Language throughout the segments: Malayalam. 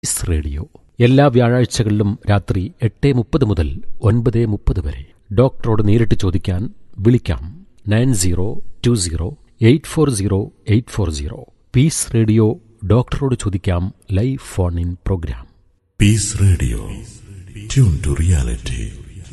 ഇസ് റേഡിയോ എല്ലാ വ്യാഴാഴ്ചകളിലും രാത്രി എട്ട് മുപ്പത് മുതൽ ഒൻപത് മുപ്പത് വരെ ഡോക്ടറോട് നേരിട്ട് ചോദിക്കാൻ വിളിക്കാം nine zero two zero eight four zero eight four zero peace radio ഡോക്ടറോട് ചോദിക്കാം live phone in programme peace radio tune to reality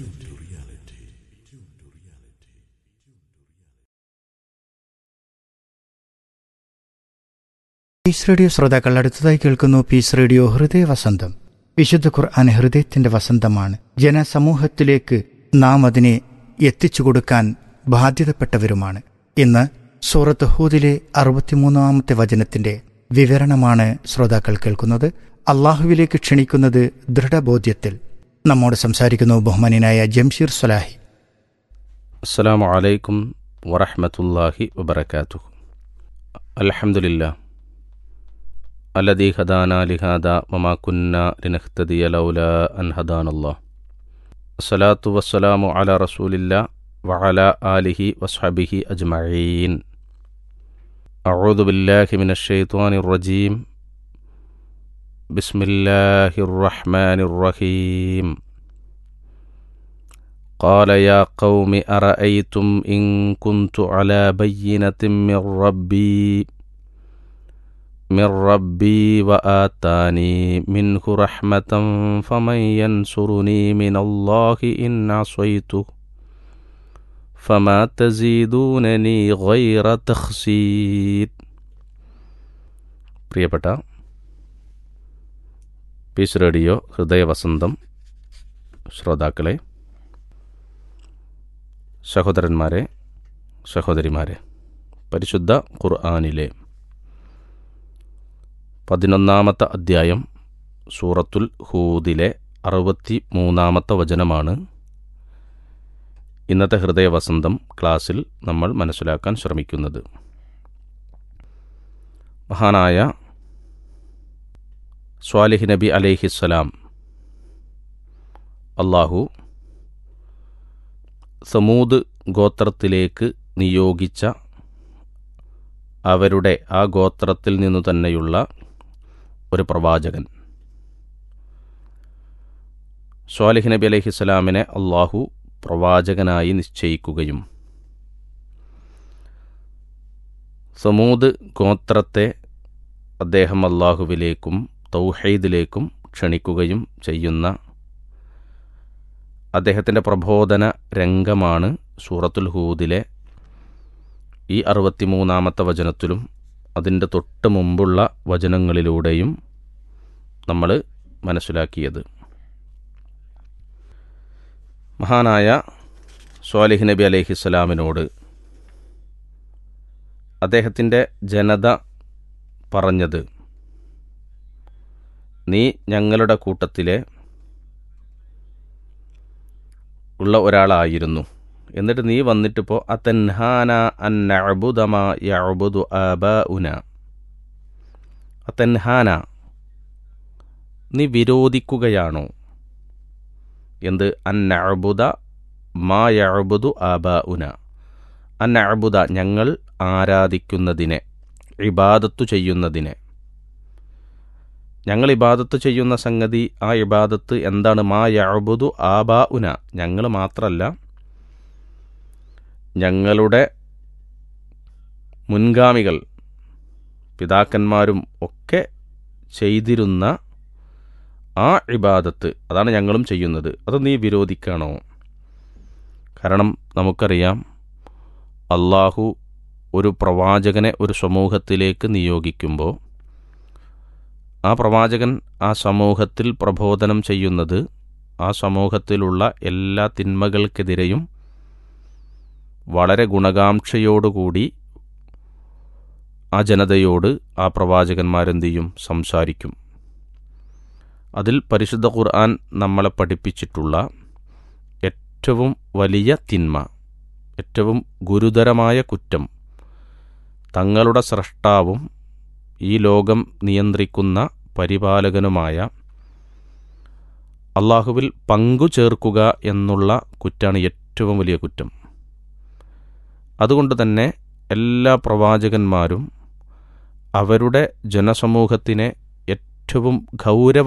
peace radio ശ്രോതാക്കൾ അടുത്തതായി കേൾക്കുന്നു പീസ് റേഡിയോ ഹൃദയ വസന്തം വിശുദ്ധ ഖുർആൻ ഹൃദയത്തിന്റെ വസന്തമാണ് ജനസമൂഹത്തിലേക്ക് നാം അതിനെ എത്തിച്ചു കൊടുക്കാൻ ബാധ്യതപ്പെട്ടവരുമാണ് ഇന്ന് സൂറത്ത് ഹൂദിലെ അറുപത്തിമൂന്നാമത്തെ വചനത്തിന്റെ വിവരണമാണ് ശ്രോതാക്കൾ കേൾക്കുന്നത് അള്ളാഹുവിലേക്ക് ക്ഷണിക്കുന്നത് ദൃഢബോധ്യത്തിൽ നമ്മോട് സംസാരിക്കുന്നു ബഹുമാനായ ജംഷീർ സലാഹി السلام عليكم ورحمة الله وبركاته الحمد لله الذي هدانا لهذا وما كنا لنهتدي لولا أن هدانا الله الصلاة والسلام على رسول الله وعلى آله وصحبه أجمعين أعوذ بالله من الشيطان الرجيم بسم الله الرحمن الرحيم قال يا قوم أرأيتم إن كنت على بينة من ربي من ربي وآتاني منه رحمة فمن ينصرني من الله إن عصيته فما تزيدونني غير تخسير പ്രിയപ്പെട്ട പീസ് റേഡിയോ ഹൃദയവസന്തം ശ്രോതാക്കളെ സഹോദരന്മാരെ സഹോദരിമാരെ പരിശുദ്ധ ഖുർആാനിലെ പതിനൊന്നാമത്തെ അധ്യായം സൂറത്തുൽ ഹൂദിലെ അറുപത്തി മൂന്നാമത്തെ വചനമാണ് ഇന്നത്തെ ഹൃദയവസന്തം ക്ലാസ്സിൽ നമ്മൾ മനസ്സിലാക്കാൻ ശ്രമിക്കുന്നത് മഹാനായ സ്വാലിഹ് നബി അലൈഹിസ്സലാം അള്ളാഹു സമൂത് ഗോത്രത്തിലേക്ക് നിയോഗിച്ച അവരുടെ ആ ഗോത്രത്തിൽ നിന്നു തന്നെയുള്ള ഒരു പ്രവാചകൻ സ്വാലിഹ് നബി അലഹിസ്സലാമിനെ അള്ളാഹു പ്രവാചകനായി നിശ്ചയിക്കുകയും സമൂത് ഗോത്രത്തെ അദ്ദേഹം അള്ളാഹുവിലേക്കും തൗഹീദിലേക്കും ക്ഷണിക്കുകയും ചെയ്യുന്ന അദ്ദേഹത്തിൻ്റെ പ്രബോധന രംഗമാണ് സൂറത്തുൽ ഹൂദിലെ ഈ അറുപത്തിമൂന്നാമത്തെ വചനത്തിലും അതിൻ്റെ തൊട്ട് മുമ്പുള്ള വചനങ്ങളിലൂടെയും നമ്മൾ മനസ്സിലാക്കിയത് മഹാനായ സ്വാലിഹ് നബി അലൈഹിസ്സലാമിനോട് അദ്ദേഹത്തിൻ്റെ ജനത പറഞ്ഞത് നീ ഞങ്ങളുടെ കൂട്ടത്തിലെ ഉള്ള ഒരാളായിരുന്നു എന്നിട്ട് നീ വന്നിട്ടിപ്പോൾ അത്തൻഹാന അന്നഅബുദമ യഅബുദു ആബാഉന അത്തൻഹാന നീ വിരോധിക്കുകയാണോ എന്ത് അന്നഅബുദ മാ യഅബുദു ആബാഉന അന്നഅബുദ ഞങ്ങൾ ആരാധിക്കുന്നതിനെ ഇബാദത്തു ചെയ്യുന്നതിനെ ഞങ്ങൾ ഇബാദത്ത് ചെയ്യുന്ന സംഗതി ആ ഇബാദത്ത് എന്താണ് മാ യഅബുദു ആബാ ഉന ഞങ്ങൾ മാത്രമല്ല ഞങ്ങളുടെ മുൻഗാമികൾ പിതാക്കന്മാരും ഒക്കെ ചെയ്തിരുന്ന ആ ഇബാദത്ത് അതാണ് ഞങ്ങളും ചെയ്യുന്നത് അത് നീ വിരോധിക്കണോ കാരണം നമുക്കറിയാം അള്ളാഹു ഒരു പ്രവാചകനെ ഒരു സമൂഹത്തിലേക്ക് നിയോഗിക്കുമ്പോൾ ആ പ്രവാചകൻ ആ സമൂഹത്തിൽ പ്രബോധനം ചെയ്യുന്നത് ആ സമൂഹത്തിലുള്ള എല്ലാ തിന്മകൾക്കെതിരെയും വളരെ ഗുണകാംക്ഷയോടുകൂടി ആ ജനതയോട് ആ പ്രവാചകന്മാരെന്ത് ചെയ്യും സംസാരിക്കും അതിൽ പരിശുദ്ധ ഖുർആൻ നമ്മളെ പഠിപ്പിച്ചിട്ടുള്ള ഏറ്റവും വലിയ തിന്മ ഏറ്റവും ഗുരുതരമായ കുറ്റം തങ്ങളുടെ സ്രഷ്ടാവും ഈ ലോകം നിയന്ത്രിക്കുന്ന പരിപാലകനുമായ അള്ളാഹുവിൽ പങ്കു ചേർക്കുക എന്നുള്ള കുറ്റാണ് ഏറ്റവും വലിയ കുറ്റം അതുകൊണ്ട് തന്നെ എല്ലാ പ്രവാചകന്മാരും അവരുടെ ജനസമൂഹത്തിനെ ഏറ്റവും ഗൗരവ